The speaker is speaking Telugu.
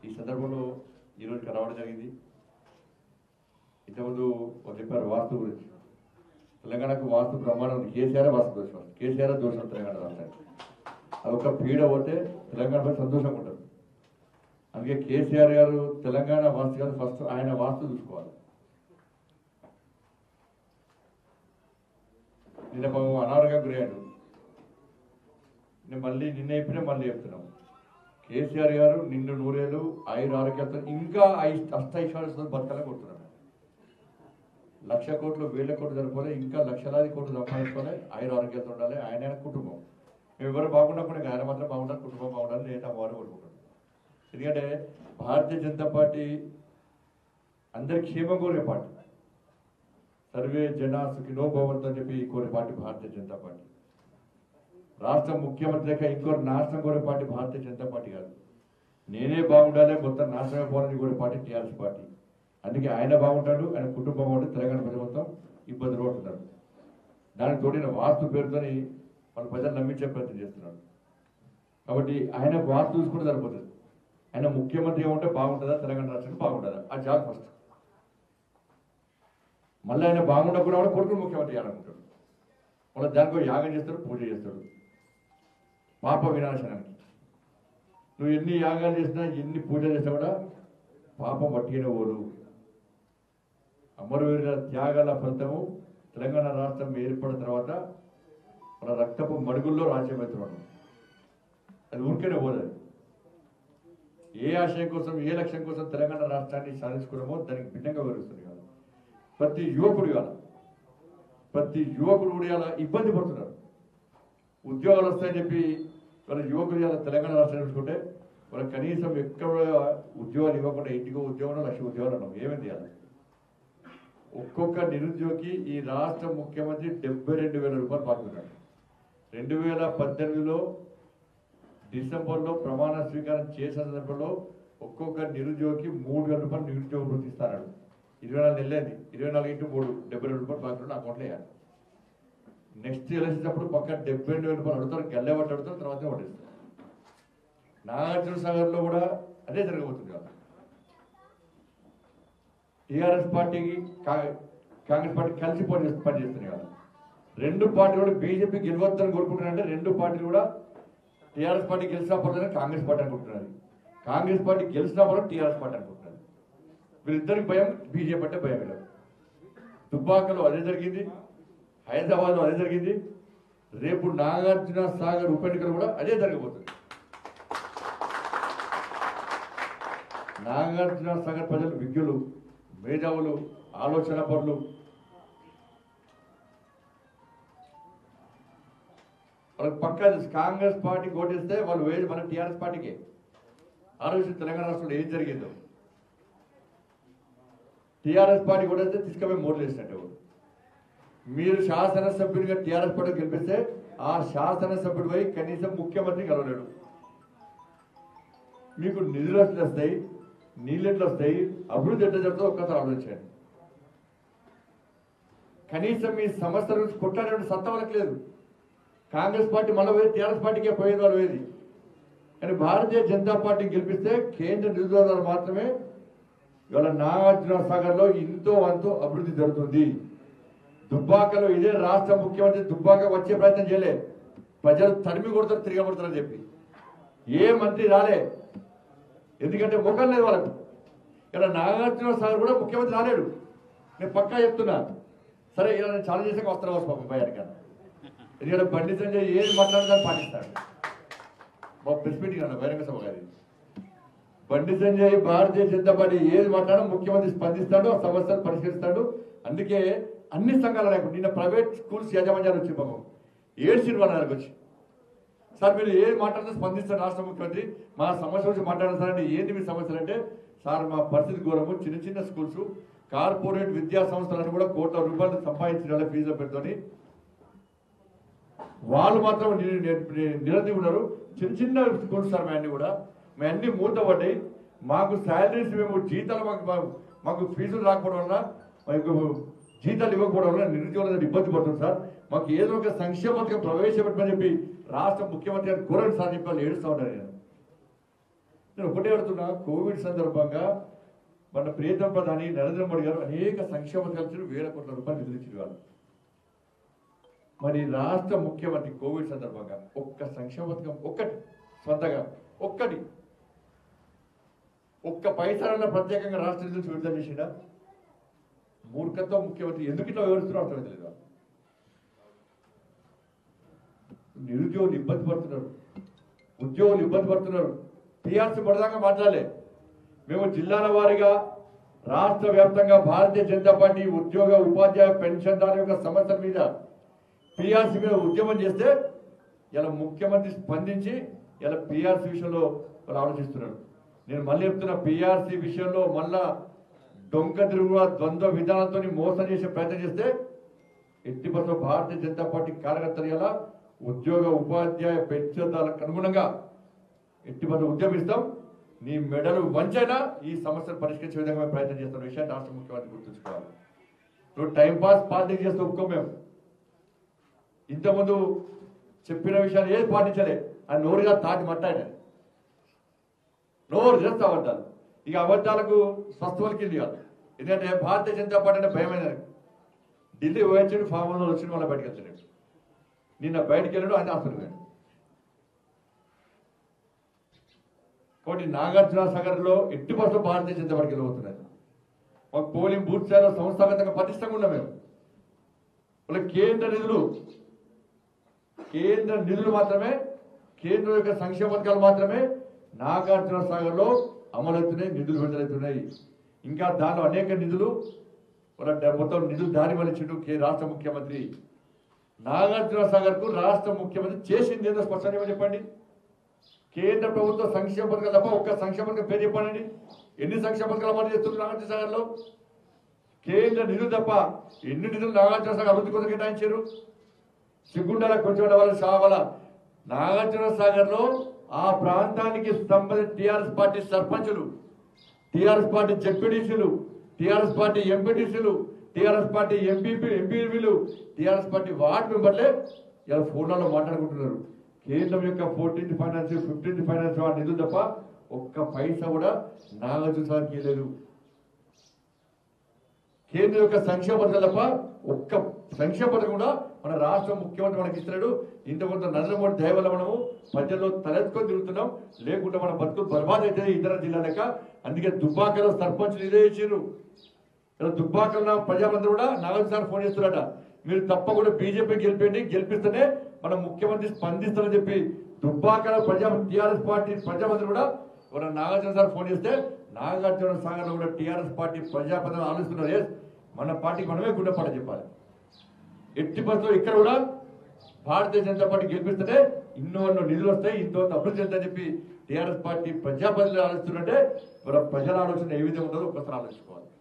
ఈ సందర్భంలో ఈరోజు ఇక్కడ రావడం జరిగింది ఇంతకుముందు ఒక చెప్పారు వాస్తు గురించి తెలంగాణకు వాస్తు బ్రహ్మాండం ఉంది కేసీఆర్ వాస్తు దోషం కేసీఆర్ దోషం తెలంగాణ రాష్ట్రానికి అది ఒక పీడ పోతే తెలంగాణపై సంతోషంగా ఉంటుంది అందుకే కేసీఆర్ గారు తెలంగాణ వాస్తు గారు ఫస్ట్ ఆయన వాస్తు చూసుకోవాలి నిన్న పాపం అనారోగ్యం గురయ్యాడు నేను మళ్ళీ నిన్న చెప్పినా మళ్ళీ చెప్తున్నాం కేసీఆర్ గారు నిన్ను నూరేళ్ళు ఆయుర ఆరోగ్యంతో ఇంకా ఐ- అష్టైశ్వర్యంతో బతకాలని కొడుతున్నాడు లక్ష కోట్లు వేల కోట్లు జరపాలి ఇంకా లక్షలాది కోట్లు సంపాదించుకోవాలి ఆయుర ఆరోగ్యంతో ఉండాలి ఆయన ఆయన కుటుంబం మేము ఎవరు బాగున్నప్పుడు ఇంకా ఆయన మాత్రం బాగుండాలి కుటుంబం బాగుండాలి నేను అమ్మవారు కోరుకుంటున్నాను ఎందుకంటే భారతీయ జనతా పార్టీ అందరి క్షేమం కోరే పార్టీ సర్వే జన సుఖినో భవంతు అని చెప్పి కోరే పార్టీ భారతీయ జనతా పార్టీ రాష్ట్ర ముఖ్యమంత్రి లేక ఇంకోటి నాశనం కోరే పార్టీ భారతీయ జనతా పార్టీ కాదు నేనే బాగుండాలి మొత్తం నాశనం అయిపోవాలని కోరే పార్టీ టీఆర్ఎస్ పార్టీ అందుకే ఆయన బాగుంటాడు ఆయన కుటుంబం బాగుంటుంది తెలంగాణ ప్రజలు మొత్తం ఇబ్బందులు పడుతున్నారు దానికి తోడిన వాస్తు పేరుతోని వాళ్ళ ప్రజలు నమ్మించే ప్రయత్నం చేస్తున్నాడు కాబట్టి ఆయన వాస్తు చూసుకుంటే సరిపోతుంది ఆయన ముఖ్యమంత్రిగా ఉంటే బాగుంటుందా తెలంగాణ రాష్ట్రానికి బాగుంటుందా ఆ జాబ్ ఫస్ట్ మళ్ళీ ఆయన బాగుండకుండా కూడా కొడుకుని ముఖ్యమంత్రి చేయాలనుకుంటాడు మళ్ళీ దానికో యాగం చేస్తాడు పూజ చేస్తాడు పాప వినాశనానికి నువ్వు ఎన్ని యాగాలు చేసినా ఎన్ని పూజలు చేసినా కూడా పాపం పట్టుకునే ఓడు అమరవీరుల త్యాగాల ఫలితము తెలంగాణ రాష్ట్రం ఏర్పడిన తర్వాత మన రక్తపు మడుగుల్లో రాజ్యం అవుతున్నాడు అది ఊరికేనే పోదు ఏ ఆశయం కోసం ఏ లక్ష్యం కోసం తెలంగాణ రాష్ట్రాన్ని సాధించుకున్నామో దానికి భిన్నంగా వివరిస్తుంది కాదు ప్రతి యువకుడు ఇవాళ ప్రతి యువకుడు కూడా ఇవాళ ఇబ్బంది పడుతున్నారు ఉద్యోగాలు వస్తాయని చెప్పి వాళ్ళ యువకులు ఇవాళ తెలంగాణ రాష్ట్రం చూసుకుంటే వాళ్ళకి కనీసం ఎక్కడ ఉద్యోగాలు ఇవ్వకుండా ఇంటికో ఉద్యోగం లక్ష ఉద్యోగాలు ఉన్నాం ఏమైంది ఇవాళ ఒక్కొక్క నిరుద్యోగి ఈ రాష్ట్ర ముఖ్యమంత్రి డెబ్బై రెండు వేల రూపాయలు పాల్గొన్నాడు రెండు వేల పద్దెనిమిదిలో డిసెంబర్లో ప్రమాణ స్వీకారం చేసిన సందర్భంలో ఒక్కొక్క నిరుద్యోగికి మూడు వేల రూపాయలు నిరుద్యోగ వృత్తి ఇస్తాడు ఇరవై నాలుగు నెలలేంది ఇరవై నాలుగు ఇంటూ మూడు డెబ్బై రెండు రూపాయలు బాగా అకౌంట్లో వేయాలి నెక్స్ట్ ఎలక్షన్ అప్పుడు పక్క డెబ్బై రెండు వేల రూపాయలు అడుగుతారు గల్లే పట్టి అడుగుతారు తర్వాత ఓటేస్తారు నాగార్జున సాగర్లో కూడా అదే జరగబోతుంది కదా టీఆర్ఎస్ పార్టీకి కా- కాంగ్రెస్ పార్టీ కలిసి పోటీ చేస్తూ పనిచేస్తున్నాయి కదా రెండు పార్టీలు కూడా బీజేపీ గెలవద్దని కోరుకుంటున్నారంటే రెండు పార్టీలు కూడా టీఆర్ఎస్ పార్టీ గెలిచినా పర్లేదు కాంగ్రెస్ పార్టీ అనుకుంటున్నారు కాంగ్రెస్ పార్టీ గెలిచినా పర్లేదు టీఆర్ఎస్ పార్టీ అనుకుంటున్నారు వీళ్ళిద్దరికి భయం బీజేపీ అంటే భయం లేదు దుబ్బాకలో అదే జరిగింది హైదరాబాద్లో అదే జరిగింది రేపు నాగార్జున సాగర్ ఉప ఎన్నికలు కూడా అదే జరగబోతుంది నాగార్జున సాగర్ ప్రజలు విజ్ఞులు మేధావులు ఆలోచన పరులు వాళ్ళకి పక్కా తెలుసు కాంగ్రెస్ పార్టీ ఓటేస్తే వాళ్ళు వేది మన టీఆర్ఎస్ పార్టీకే ఆలోచించి తెలంగాణ రాష్ట్రంలో ఏం జరిగిందో టీఆర్ఎస్ పార్టీ ఓటేస్తే తీసుకుపోయి మోర్లు వేసినట్టు మీరు శాసనసభ్యుడిగా టీఆర్ఎస్ పార్టీ గెలిపిస్తే ఆ శాసనసభ్యుడు పోయి కనీసం ముఖ్యమంత్రి కలవలేడు మీకు నిధులు ఎట్లా వస్తాయి నీళ్ళు ఎట్లా వస్తాయి అభివృద్ధి ఎట్లా జరుగుతుందో ఒక్కసారి ఆలోచించండి కనీసం మీ సమస్యల గురించి కొట్టాడే సత్తా వాళ్ళకి లేదు కాంగ్రెస్ పార్టీ మళ్ళీ పోయి టీఆర్ఎస్ పార్టీకే పోయేది వాళ్ళు పోయేది కానీ భారతీయ జనతా పార్టీ గెలిపిస్తే కేంద్ర నిధుల మాత్రమే ఇవాళ నాగార్జున సాగర్ లో ఇంతో అంతో అభివృద్ధి జరుగుతుంది దుబ్బాకలో ఇదే రాష్ట్ర ముఖ్యమంత్రి దుబ్బాక వచ్చే ప్రయత్నం చేయలే ప్రజలు తరిమి కొడతారు తిరగబడతారని చెప్పి ఏ మంత్రి రాలే ఎందుకంటే ముఖం లేదు వాళ్ళకు ఇక్కడ నాగార్జున సాగర్ కూడా ముఖ్యమంత్రి రాలేడు నేను పక్కా చెప్తున్నా సరే ఇలా నేను చాలా చేసాక వస్తాను వస్తాను పాపం భయానికన్నా ఎందుకంటే బండి సంజయ్ ఏది మాట్లాడదని పాటిస్తాడు మా ప్రెస్ మీటింగ్ అన్న బహిరంగ సభ గారి బండి సంజయ్ భారతీయ జనతా పార్టీ ఏది మాట్లాడో ముఖ్యమంత్రి స్పందిస్తాడు ఆ సమస్యలు పరిష్కరిస్తాడు అందుకే అన్ని సంఘాలు లేకుండా నిన్న ప్రైవేట్ స్కూల్స్ యాజమాన్యాలు వచ్చి పాపం ఏడు సినిమా దగ్గరకు వచ్చి సార్ మీరు ఏది మాట్లాడితే స్పందిస్తారు రాష్ట్ర ముఖ్యమంత్రి మా సమస్య గురించి మాట్లాడారు సార్ అంటే ఏంటి మీ సమస్యలు అంటే సార్ మా పరిస్థితి ఘోరము చిన్న చిన్న స్కూల్స్ కార్పొరేట్ విద్యా సంస్థలను కూడా కోట్ల రూపాయలు సంపాదించిన వాళ్ళ ఫీజులు పెడుతుంది వాళ్ళు మాత్రం ని- ని- నిరతి ఉన్నారు చిన్న చిన్న స్కూల్స్ సార్ మేము అన్ని కూడా మేము అన్ని మూతపడ్డాయి మాకు శాలరీస్ మేము జీతాలు మాకు మాకు- మాకు ఫీజులు రాకపోవడం వల్ల మాకు జీతాలు ఇవ్వకపోవడం వల్ల నిరుద్యోగులు ఇబ్బంది పడుతుంది సార్ మాకు ఏదో ఒక సంక్షేమ పథకం ప్రవేశపెట్టమని చెప్పి రాష్ట్ర ముఖ్యమంత్రి గారు కోరండి సార్ చెప్పి వాళ్ళు ఏడుస్తూ ఉంటారు నేను నేను ఒకటే అడుగుతున్నా కోవిడ్ సందర్భంగా మన ప్రియతమ ప్రధాని నరేంద్ర మోడీ గారు అనేక సంక్షేమ పథకాలు వేల కోట్ల రూపాయలు నిధులిచ్చిన వాళ్ళు మరి రాష్ట్ర ముఖ్యమంత్రి కోవిడ్ సందర్భంగా ఒక్క సంక్షేమ పథకం ఒక్కటి స్వంతగా ఒక్కటి ఒక్క పైసలన్న ప్రత్యేకంగా రాష్ట్ర నిధులు విడుదల చేసిండా మూర్ఖత్వం ముఖ్యమంత్రి ఎందుకు ఇట్లా వివరిస్తున్నారో అర్థం తెలియదు నిరుద్యోగులు ఇబ్బంది పడుతున్నారు ఉద్యోగులు ఇబ్బంది పడుతున్నారు టీఆర్సీ పడదాకా మాట్లాడలే మేము జిల్లాల వారీగా రాష్ట్ర వ్యాప్తంగా భారతీయ జనతా పార్టీ ఉద్యోగ ఉపాధ్యాయ పెన్షన్దారుల యొక్క సమస్యల మీద పిఆర్సీ మీద ఉద్యమం చేస్తే ఇలా ముఖ్యమంత్రి స్పందించి ఇలా పిఆర్సీ విషయంలో వాళ్ళు ఆలోచిస్తున్నారు నేను మళ్ళీ చెప్తున్నా పిఆర్సీ విషయంలో మళ్ళా డొంక తిరుగుల ద్వంద్వ విధానంతో మోసం చేసే ప్రయత్నం చేస్తే ఎట్టి బస్సు భారతీయ జనతా పార్టీ కార్యకర్తలు ఇలా ఉద్యోగ ఉపాధ్యాయ పెన్షన్దారులకు అనుగుణంగా ఎట్టి బస్సు ఉద్యమిస్తాం నీ మెడలు వంచైనా ఈ సమస్యను పరిష్కరించే విధంగా మేము ప్రయత్నం చేస్తున్న విషయాన్ని రాష్ట్ర ముఖ్యమంత్రి గుర్తుంచుకోవాలి నువ్వు టైం పాస్ పార్టీ చేస్తే ఒప్పుకో మేము ఇంతకుముందు చెప్పిన విషయాలు ఏది పాటించలే ఆ నోరుగా తాటి మట్ట ఆయన నోరు చేస్తే అబద్ధాలు ఇక అబద్ధాలకు స్వస్థవలకి కింది కాదు ఎందుకంటే భారతీయ జనతా పార్టీ అంటే భయమైన ఢిల్లీ పోయొచ్చాడు ఫామ్ హౌస్ వచ్చి మళ్ళీ బయటకు వచ్చాడు నిన్న బయటకు వెళ్ళాడు ఆయన హాస్పిటల్ పోయాడు కాబట్టి నాగార్జున సాగర్ లో ఎట్టి బస్సు భారతీయ జనతా పార్టీకి వెళ్ళబోతున్నారు మాకు పోలింగ్ బూత్ స్థాయిలో సంస్థాగతంగా పటిష్టంగా ఉన్నాం మేము వాళ్ళ కేంద్ర నిధులు కేంద్ర నిధులు మాత్రమే కేంద్రం యొక్క సంక్షేమ పథకాలు మాత్రమే నాగార్జున సాగర్ లో అమలవుతున్నాయి నిధులు విడుదలవుతున్నాయి ఇంకా దానిలో అనేక నిధులు వాళ్ళ డ- మొత్తం నిధులు దారి మళ్ళించుడు కే రాష్ట్ర ముఖ్యమంత్రి నాగార్జున సాగర్ కు రాష్ట్ర ముఖ్యమంత్రి చేసింది ఏదో స్పష్టంగా ఏమని చెప్పండి కేంద్ర ప్రభుత్వ సంక్షేమ పథకాలు తప్ప ఒక్క సంక్షేమ పథకం పేరు చెప్పండి ఎన్ని సంక్షేమ పథకాలు అమలు చేస్తున్నారు నాగార్జున సాగర్ లో కేంద్ర నిధులు తప్ప ఎన్ని నిధులు నాగార్జున సాగర్ అభివృద్ధి కోసం కేటాయించారు సిగ్గుండాల కొంచెం వాళ్ళ సావల నాగార్జున సాగర్ లో ఆ ప్రాంతానికి సంబంధించిన టిఆర్ఎస్ పార్టీ సర్పంచులు టిఆర్ఎస్ పార్టీ జెడ్పీటీసీలు టిఆర్ఎస్ పార్టీ ఎంపీటీసీలు టిఆర్ఎస్ పార్టీ ఎంపీపీ ఎంపీలు టిఆర్ఎస్ పార్టీ వార్డు మెంబర్లే ఇలా ఫోన్లలో మాట్లాడుకుంటున్నారు కేంద్రం యొక్క ఫోర్టీన్త్ ఫైనాన్స్ ఫిఫ్టీన్త్ ఫైనాన్స్ వాటి నిధులు తప్ప ఒక్క పైసా కూడా నాగార్జున సాగర్కి లేదు కేంద్రం యొక్క సంక్షేమ పథకాలు తప్ప ఒక్క సంక్షేమ పథకం కూడా మన రాష్ట్ర ముఖ్యమంత్రి మనకి ఇస్తున్నాడు ఇంతకొంత నరేంద్ర మోడీ దయ వల్ల మనము ప్రజల్లో తలెత్తుకొని తిరుగుతున్నాం లేకుంటే మన బతుకులు బర్బాద్ అయితే ఇతర జిల్లా లెక్క అందుకే దుబ్బాకలో సర్పంచ్లు ఇదే ఇచ్చారు ఇలా దుబ్బాకలో ప్రజామంత్రి కూడా నాగార్జున సార్ ఫోన్ చేస్తున్నారట మీరు తప్పకుండా బీజేపీ గెలిపండి గెలిపిస్తేనే మన ముఖ్యమంత్రి స్పందిస్తారని చెప్పి దుబ్బాకల ప్రజా టీఆర్ఎస్ పార్టీ ప్రజామంత్రి కూడా మన నాగార్జున సార్ ఫోన్ చేస్తే నాగార్జున సాగర్ లో కూడా టీఆర్ఎస్ పార్టీ ప్రజాపతిని ఆలోచిస్తున్నారు "ఎస్, మన పార్టీకి మనమే గుండెపాట చెప్పాలి ఎట్టి బస్సులో ఇక్కడ కూడా భారతీయ జనతా పార్టీ గెలిపిస్తేనే ఇన్నో ఎన్నో నిధులు వస్తాయి ఇంతో అభివృద్ధి చెందని చెప్పి టీఆర్ఎస్ పార్టీ ప్రజాపతిని ఆలోచిస్తుంటే మన ప్రజల ఆలోచన ఏ విధంగా ఉంటుందో ఒకసారి ఆలోచించుకోవాలి